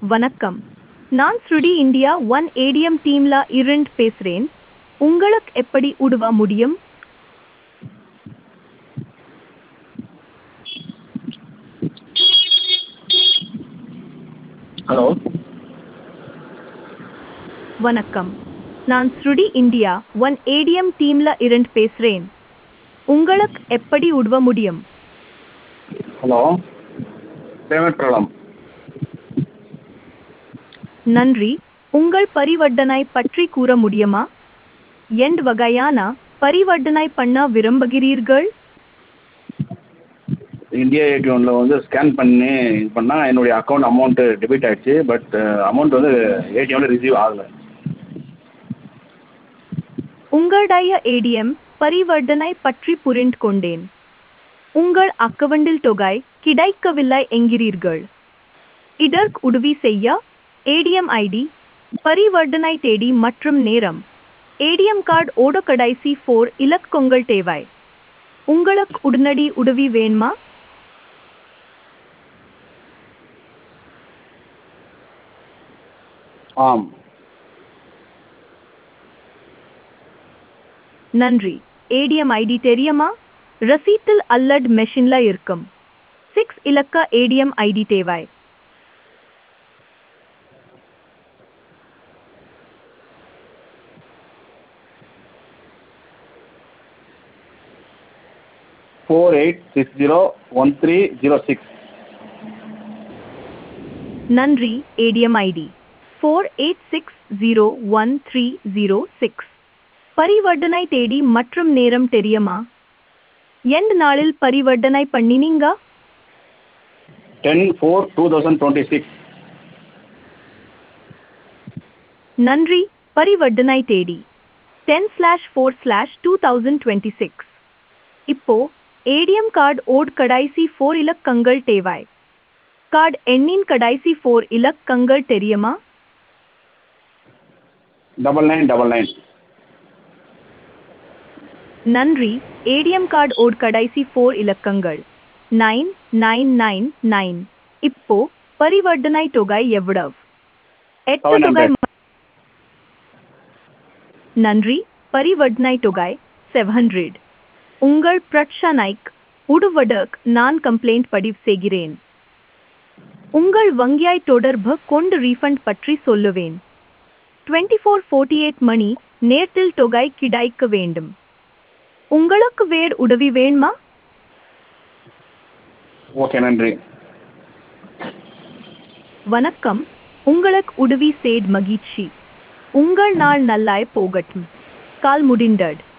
வணக்கம் நான் ஸ்ருடி இந்தியா ஒன் ஏடிஎம் டீம்ல இருந்து பேசுறேன் உங்களுக்கு எப்படி உதவ முடியும் ஹலோ வணக்கம் நான் ஸ்ருடி இந்தியா ஒன் ஏடிஎம் டீம்ல இருந்து பேசுறேன் உங்களுக்கு எப்படி உதவ முடியும் ஹலோ பேமெண்ட் ப்ராப்ளம் நன்றி உங்கள் பரிவர்த்தனை பற்றி கூற முடியுமா எந்த வகையான பரிவர்த்தனை பண்ண விரும்புகிறீர்கள் இந்தியா ஏடிஎம்மில் வந்து ஸ்கேன் பண்ணி இது பண்ணால் என்னுடைய அக்கௌண்ட் அமௌண்ட்டு டெபிட் ஆகிடுச்சு பட் அமௌண்ட் வந்து ஏடிஎம்மில் ரிசீவ் ஆகலை உங்களுடைய ஏடிஎம் பரிவர்த்தனை பற்றி புரிந்து கொண்டேன் உங்கள் அக்கவுண்டில் தொகை கிடைக்கவில்லை என்கிறீர்கள் இதற்கு உதவி செய்ய ஏடிஎம் ஐடி பரிவர்த்தனை தேதி மற்றும் நேரம் ஏடிஎம் கார்டு ஓட கடைசி ஃபோர் இலக்கங்கள் தேவை உங்களுக்கு உடனடி உதவி வேணுமா ஆம் நன்றி ஏடிஎம் ஐடி தெரியுமா ரசீட்டில் அல்லது மெஷின்ல இருக்கும் சிக்ஸ் இலக்க ஏடிஎம் ஐடி தேவை four eight six zero one three zero six நன்றி ATM ID four eight six zero one three zero six பரிவர்த்தனை தேதி மற்றும் நேரம் தெரியுமா எந்த நாளில் பரிவர்த்தனை பண்ணினீங்க ten four two thousand twenty six நன்றி பரிவர்த்தனை தேதி ten slash four slash two thousand twenty six இப்போ ஏடிஎம் கார்டு ஓட் கடைசி ஃபோர் இலக்கங்கள் தேவை கார்டு எண்ணின் கடைசி ஃபோர் இலக்கங்கள் தெரியுமா டபுள் நைன் டபுள் நைன் நன்றி ஏடிஎம் கார்டு ஓட் கடைசி ஃபோர் இலக்கங்கள் நைன் நைன் நைன் நைன் இப்போ பரிவர்த்தனை தொகை எவ்வளவு எட்டு Seven தொகை hundred. ம- நன்றி பரிவர்த்தனை தொகை செவன் ஹண்ட்ரட் உங்கள் பிரச்சனைக்கு உடுவதற்கு நான் கம்ப்ளைண்ட் பதிவு செய்கிறேன் உங்கள் வங்கியாய் தொடர்பு கொண்டு ரீஃபண்ட் பற்றி சொல்லுவேன் டுவெண்ட்டி ஃபோர் ஃபோர்ட்டி எயிட் மணி நேரத்தில் தொகை கிடைக்க வேண்டும் உங்களுக்கு வேறு உதவி வேணுமா ஓகே நன்றி வணக்கம் உங்களுக்கு உதவி செய்த மகிழ்ச்சி உங்கள் நாள் நல்லாய் போகட்டும் கால் முடிந்தது